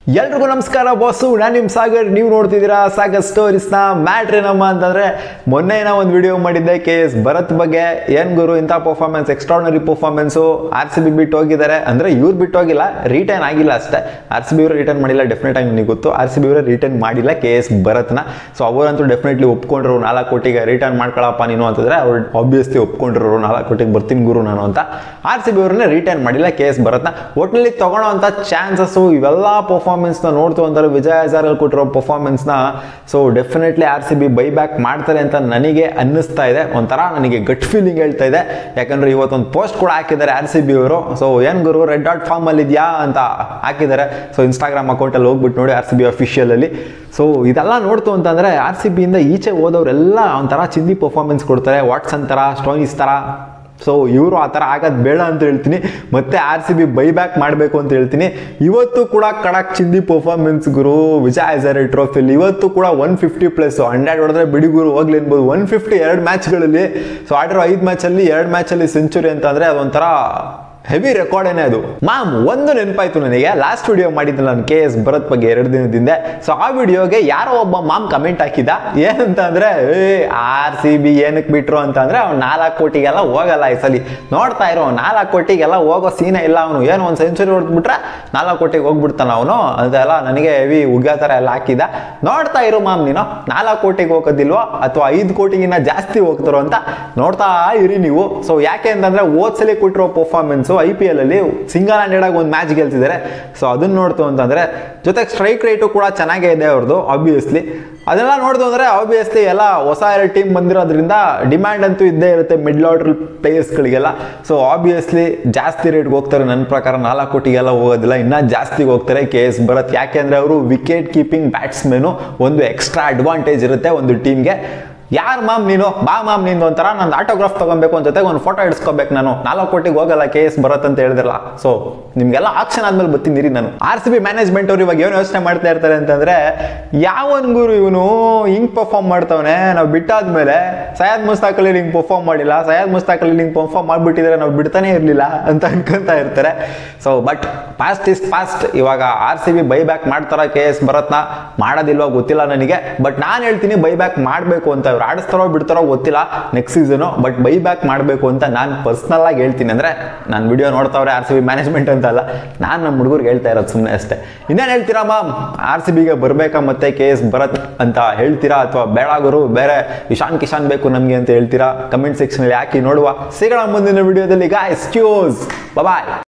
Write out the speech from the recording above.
ಎಲ್ರಿಗೂ ನಮಸ್ಕಾರ ಬಾಸು ನಾನು ನಿಮ್ಮ ಸಾಗರ್ ನೀವು ನೋಡ್ತಿದ್ದೀರಾ ಸಾಗರ್ ಸ್ಟೋರೀಸ್ನ ಮ್ಯಾಟ್ರಿ ನಮ್ಮ ಅಂತಂದರೆ ಮೊನ್ನೆ ನಾ ಒಂದು ವಿಡಿಯೋ ಮಾಡಿದ್ದೆ ಕೆ ಎಸ್ ಭರತ್ ಬಗ್ಗೆ ಏನು ಗುರು ಇಂಥ performance extraordinary performance R C B ಬಿಟ್ಟು ಹೋಗಿದ್ದಾರೆ ಅಂದರೆ ಇವ್ರು ಬಿಟ್ಟು ಹೋಗಿಲ್ಲ ರಿಟರ್ನ್ ಆಗಿಲ್ಲ ಅಷ್ಟೇ ಆರ್ ಸಿ ಬಿ ಅವರು ರಿಟರ್ನ್ ಮಾಡಿಲ್ಲ ಡೆಫಿನೆಟ್ ಆಗಿ ನನಗೆ ಗೊತ್ತು ಆರ್ ಸಿ ಬಿ ಅವರು ರಿಟರ್ನ್ ಮಾಡಿಲ್ಲ ಕೆ ಎಸ್ ಭರತ್ನ ಸೊ ಅವರಂತೂ ಡೆಫಿನೆಟ್ಲಿ ಒಪ್ಕೊಂಡ್ರು ನಾಲ್ಕು ಕೋಟಿಗೆ ರಿಟರ್ನ್ ಮಾಡ್ಕೊಳಪ್ಪ ನೀನು ಅಂತಂದರೆ ಅವ್ರು ಆಬ್ವಿಯಸ್ಲಿ ಒಪ್ಕೊಂಡ್ರು ನಾಲ್ಕು ಕೋಟಿಗೆ ಬರ್ತೀನಿ ಗುರು ನಾನು ಅಂತ ಆರ್ ಸಿ ಬಿ ಅವ್ರನ್ನೇ ರಿಟರ್ನ್ ಮಾಡಿಲ್ಲ ಕೆ ಎಸ್ ಭರತ್ನ ಒಟ್ಟಿನಲ್ಲಿ ತಗೊಳ್ಳೋ ಅಂಥ ಚಾನ್ಸಸ್ಸು ಇವೆಲ್ಲ ಪರ್ಫಾರ್ಮೆನ್ಸ್ನ ನೋಡ್ತು ಅಂತಾರೆ ವಿಜಯ್ ಹಜಾರಲ್ಲಿ ಕೊಟ್ಟಿರೋ ಪರ್ಫಾರ್ಮೆನ್ಸ್ನ so definitely R C B buy back ಮಾಡ್ತಾರೆ ಅಂತ ನನಗೆ ಅನ್ನಿಸ್ತಾ ಇದೆ ಒಂಥರ ನನಗೆ ಗಟ್ ಫೀಲಿಂಗ್ ಹೇಳ್ತಾ ಇದೆ ಯಾಕಂದ್ರೆ ಇವತ್ತೊಂದು ಪೋಸ್ಟ್ ಕೂಡ ಹಾಕಿದ್ದಾರೆ ಆರ್ ಸಿ ಬಿ ಅವರು ಸೊ ಏನು ಗುರು ರೆಡ್ ಡಾಟ್ ಫಾರ್ಮ್ ಅಲ್ಲಿ ಇದೆಯಾ ಅಂತ ಹಾಕಿದ್ದಾರೆ ಸೊ ಇನ್ಸ್ಟಾಗ್ರಾಮ್ ಅಕೌಂಟಲ್ಲಿ ಹೋಗ್ಬಿಟ್ಟು ನೋಡಿ ಆರ್ ಸಿ ಬಿ ಅಫಿಷಿಯಲಲ್ಲಿ ಸೊ ಇದೆಲ್ಲ ನೋಡ್ತು ಅಂತಂದರೆ ಆರ್ ಸಿ ಬಿಯಿಂದ ಈಚೆ ಹೋದವರೆಲ್ಲ ಒಂಥರ ಚಿಂದಿ ಪರ್ಫಾರ್ಮೆನ್ಸ್ ಕೊಡ್ತಾರೆ ವಾಟ್ಸನ್ ಥರ ಸ್ಟೋನೀಸ್ ಥರ ಸೊ ಇವರು ಆ ಥರ ಆಗೋದು ಬೇಡ ಅಂತ ಹೇಳ್ತೀನಿ ಮತ್ತೆ R C B buy back ಮಾಡಬೇಕು ಅಂತ ಹೇಳ್ತೀನಿ ಇವತ್ತು ಕೂಡ ಕಡಕ್ ಚಿಂದಿ ಪರ್ಫಾರ್ಮೆನ್ಸ್ ಗುರು ವಿಜಯ್ ಹಜಾರೆ ಟ್ರೋಫಿಲಿ ಇವತ್ತು ಕೂಡ ಒನ್ ಫಿಫ್ಟಿ ಪ್ಲಸ್ ಹಂಡ್ರೆಡ್ ಹೊಡೆದ್ರೆ ಬಿಡಿ ಗುರು ಹೋಗ್ಲಿ ಅನ್ಬೋದು ಒನ್ ಫಿಫ್ಟಿ ಎರಡು ಮ್ಯಾಚ್ಗಳಲ್ಲಿ ಸೊ ಆಡಿರೋ ಐದು ಮ್ಯಾಚಲ್ಲಿ ಎರಡು ಮ್ಯಾಚಲ್ಲಿ ಸೆಂಚುರಿ ಅಂತಂದರೆ ಅದೊಂಥರ ಹೆವಿ ರೆಕಾರ್ಡೇನೆ ಅದು ಮಾಮ್ ಒಂದು ನೆನಪಾಯ್ತು ನನಗೆ ಲಾಸ್ಟ್ ವಿಡಿಯೋ ಮಾಡಿದ್ದೆ ನಾನು ಕೆ ಎಸ್ ಭರತ್ ಬಗ್ಗೆ ಎರಡು ದಿನದಿಂದ ಸೊ ಆ ವಿಡಿಯೋಗೆ ಯಾರೋ ಒಬ್ಬ ಮಾಮ್ ಕಮೆಂಟ್ ಹಾಕಿದ ಏನಂತ ಅಂದ್ರೆ ಏ ಆರ್ ಸಿ ಬಿ ಏನಕ್ಕೆ ಬಿಟ್ರು ಅಂತ ಅಂದ್ರೆ ಅವ್ನು ನಾಲ್ಕು ಕೋಟಿಗೆಲ್ಲ ಹೋಗಲ್ಲ ಈ ಸಲಿ ನೋಡ್ತಾ ಇರೋ ನಾಲ್ಕು ಕೋಟಿಗೆಲ್ಲ ಹೋಗೋ ಸೀನೇ ಇಲ್ಲ ಅವನು ಏನೋ ಒಂದು ಸೆಂಚುರಿ ಹೊಡೆದ್ಬಿಟ್ರೆ ನಾಲ್ಕು ಕೋಟಿಗೆ ಹೋಗ್ಬಿಡ್ತಾನ ಅವನು ಅದೆಲ್ಲ ನನಗೆ ಹೆವಿ ಉಗ್ಗ ಥರ ಎಲ್ಲ ಹಾಕಿದ ನೋಡ್ತಾ ಇರು ಮಾಮ್ ನೀನು ನಾಲ್ಕು ಕೋಟಿಗೆ ಹೋಗೋದಿಲ್ವೋ ಅಥವಾ ಐದು ಕೋಟಿಗಿನ್ನ ಜಾಸ್ತಿ ಹೋಗ್ತಾರೋ ಅಂತ ನೋಡ್ತಾ ಇರಿ ನೀವು ಸೊ ಯಾಕೆ ಅಂತಂದ್ರೆ ಓದ್ಸಲಿ ಕೊಟ್ಟಿರೋ ಪರ್ಫಾರ್ಮೆನ್ಸು ಐ ಪಿ ಎಲ್ ಅಲ್ಲಿ ಸಿಂಗಲ್ ಹ್ಯಾಂಡೆಡ್ ಆಗಿ ಒಂದು ಮ್ಯಾಚ್ ಗೆಲ್ತಿದ್ದಾರೆ ಸೊ ಅದನ್ನ ನೋಡ್ತು ಅಂತಂದ್ರೆ ಜೊತೆಗೆ ಸ್ಟ್ರೈಕ್ ರೇಟು ಕೂಡ ಚೆನ್ನಾಗೇ ಇದೆ ಅವ್ರದ್ದು ಆಬ್ವಿಯಸ್ಲಿ ಅದೆಲ್ಲ ನೋಡ್ತು ಅಂದ್ರೆ ಆಬ್ವಿಯಸ್ಲಿ ಎಲ್ಲ ಹೊಸ ಎರಡು ಟೀಮ್ ಬಂದಿರೋದ್ರಿಂದ ಡಿಮ್ಯಾಂಡ್ ಅಂತೂ ಇದ್ದೇ ಇರುತ್ತೆ ಮಿಡ್ಲ್ ಆರ್ಡರ್ ಪ್ಲೇಯರ್ಸ್ಗಳಿಗೆಲ್ಲ ಸೊ ಆಬ್ವಿಯಸ್ಲಿ ಜಾಸ್ತಿ ರೇಟ್ಗೆ ಹೋಗ್ತಾರೆ ನನ್ನ ಪ್ರಕಾರ ನಾಲ್ಕು ಕೋಟಿಗೆಲ್ಲ ಹೋಗೋದಿಲ್ಲ ಇನ್ನೂ ಜಾಸ್ತಿಗೆ ಹೋಗ್ತಾರೆ ಕೆ ಎಸ್ ಭರತ್ ಯಾಕೆಂದ್ರೆ ಅವರು ವಿಕೆಟ್ ಕೀಪಿಂಗ್ ಬ್ಯಾಟ್ಸ್ಮೆನು ಒಂದು ಎಕ್ಸ್ಟ್ರಾ ಅಡ್ವಾಂಟೇಜ್ ಇರುತ್ತೆ ಒಂದು ಟೀಮ್ಗೆ ಯಾರು ಮಾಮ್ ನೀನು ಬಾ ಮಾಮ್ ನೀನು ಒಂಥರ ನಂದು ಆಟೋಗ್ರಾಫ್ ತಗೊಬೇಕು ಅಂತ ಜೊತೆಗೆ ಒಂದು ಫೋಟೋ ಇಡ್ಸ್ಕೊಬೇಕು ನಾನು ನಾಲ್ಕು ಕೋಟಿಗೆ ಹೋಗಲ್ಲ ಕೆ ಎಸ್ ಬರತ್ ಅಂತ ಹೇಳಿದ್ರಲ್ಲ ಸೊ ನಿಮ್ಗೆಲ್ಲ ಆಕ್ಷನ್ ಆದ್ಮೇಲೆ ಬರ್ತೀನಿ ನಾನು ಆರ್ ಸಿ ಬಿ ಮ್ಯಾನೇಜ್ಮೆಂಟ್ ಅವ್ರು ಇವಾಗ ಏನು ಯೋಚನೆ ಮಾಡ್ತಾ ಇರ್ತಾರೆ ಅಂತಂದ್ರೆ ಯಾವನ್ ಗುರು ಇವನು ಹಿಂಗ್ ಪರ್ಫಾರ್ಮ್ ಮಾಡ್ತಾವನೆ ನಾವು ಬಿಟ್ಟಾದ್ಮೇಲೆ ಸೈಯದ್ ಮುಸ್ತಾಕ್ ಅಲಿ ಹಿಂಗ್ ಪರ್ಫಾರ್ಮ್ ಮಾಡಿಲ್ಲ ಸೈಯದ್ ಮುಸ್ತಾಕ್ ಅಲಿ ಹಿಂಗ್ ಪರ್ಫಾರ್ಮ್ ಮಾಡ್ಬಿಟ್ಟಿದ್ರೆ ನಾವು ಬಿಡ್ತಾನೆ ಇರಲಿಲ್ಲ ಅಂತ ಅನ್ಕೊಂತ ಇರ್ತಾರೆ so but past is past ಇವಾಗ R C B buy back ಮಾಡ್ತಾರ ಕೆ ಎಸ್ ಭರತ್ನ ಮಾಡೋದಿಲ್ವಾ ಗೊತ್ತಿಲ್ಲ ನನಗೆ ಬಟ್ ನಾನು ಹೇಳ್ತೀನಿ ಬೈ ಬ್ಯಾಕ್ ಮಾಡಬೇಕು ಅಂತ ಇವ್ರು ಆಡಿಸ್ತಾರೋ ಬಿಡ್ತಾರೋ ಗೊತ್ತಿಲ್ಲ next season but buy back ಮಾಡಬೇಕು ಅಂತ ನಾನು ಪರ್ಸ್ನಲ್ ಆಗಿ ಹೇಳ್ತೀನಿ ಅಂದರೆ ನಾನು ವಿಡಿಯೋ ನೋಡ್ತಾವ್ರೆ ಆರ್ ಸಿ ಬಿ ಮ್ಯಾನೇಜ್ಮೆಂಟ್ ಅಂತ ಅಲ್ಲ ನಾನು ನಮ್ಮ ಹುಡುಗರಿಗೆ ಹೇಳ್ತಾ ಇರೋದು ಸುಮ್ಮನೆ ಅಷ್ಟೇ ಇನ್ನೇನು ಹೇಳ್ತೀರಾ ಮಾಮ್ ಆರ್ ಸಿ ಬಿಗೆ ಬರಬೇಕಾ ಮತ್ತೆ ಕೆ ಎಸ್ ಭರತ್ ಅಂತ ಹೇಳ್ತೀರಾ ಅಥವಾ ಬೇಡ ಗುರು ಬೇರೆ ಇಶಾನ್ ಕಿಶಾನ್ ಬೇಕು ನಮಗೆ ಅಂತ ಹೇಳ್ತೀರಾ ಕಮೆಂಟ್ ಸೆಕ್ಷನಲ್ಲಿ ಹಾಕಿ ನೋಡುವ ಸಿಗೋಣ ಮುಂದಿನ ವಿಡಿಯೋದಲ್ಲಿ ಗಾಯ್ಸ್ ಕ್ಯೂಸ್ ಬಾಯ್